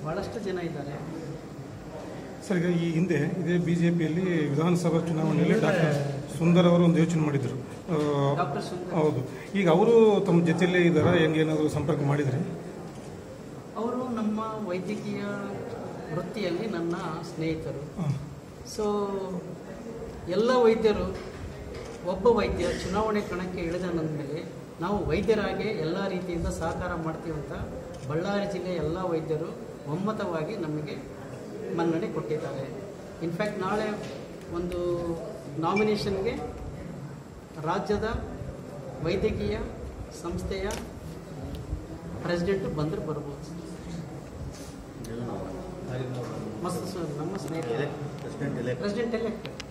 ಭಾಳಷ್ಟು ಜನ ಇದ್ದಾರೆ ಸರ್ ಈಗ ಈ ಹಿಂದೆ ಇದೇ ಬಿ ಜೆ ಪಿಯಲ್ಲಿ ವಿಧಾನಸಭಾ ಚುನಾವಣೆಯಲ್ಲಿ ಡಾಕ್ಟರ್ ಸುಂದರ್ ಅವರು ಒಂದು ಯೋಚನೆ ಮಾಡಿದರು ಆ, ಡಾಕ್ಟರ್ ಸುಂದರ್ ಹೌದು ಈಗ ಅವರು ತಮ್ಮ ಜೊತೆಯಲ್ಲೇ ಇದ್ದಾರಾ ಹೆಂಗೆ ಏನಾದರೂ ಸಂಪರ್ಕ ಮಾಡಿದ್ರಿ ಅವರು ನಮ್ಮ ವೈದ್ಯಕೀಯ ವೃತ್ತಿಯಲ್ಲಿ ನನ್ನ ಸ್ನೇಹಿತರು ಹಾಂ ಸೊ ಎಲ್ಲ ವೈದ್ಯರು ಒಬ್ಬ ವೈದ್ಯ ಚುನಾವಣೆ ಕಣಕ್ಕೆ ಇಳಿದ ಮೇಲೆ ನಾವು ವೈದ್ಯರಾಗಿ ಎಲ್ಲ ರೀತಿಯಿಂದ ಸಹಕಾರ ಮಾಡ್ತೀವಿ ಅಂತ ಬಳ್ಳಾರಿ ಜಿಲ್ಲೆಯ ಎಲ್ಲ ವೈದ್ಯರು ಒಮ್ಮತವಾಗಿ ನಮಗೆ ಮನ್ನಣೆ ಕೊಟ್ಟಿದ್ದಾರೆ ಇನ್ಫ್ಯಾಕ್ಟ್ ನಾಳೆ ಒಂದು ನಾಮಿನೇಷನ್ಗೆ ರಾಜ್ಯದ ವೈದ್ಯಕೀಯ ಸಂಸ್ಥೆಯ ಪ್ರೆಸಿಡೆಂಟು ಬಂದರೆ ಬರ್ಬೋದು ಮಸ್ತ್ ಸ- ನಮ್ಮ ಸ್ನೇಹಿತರು ಪ್ರೆಸಿಡೆಂಟ್ ಎಲೆಕ್ಟ್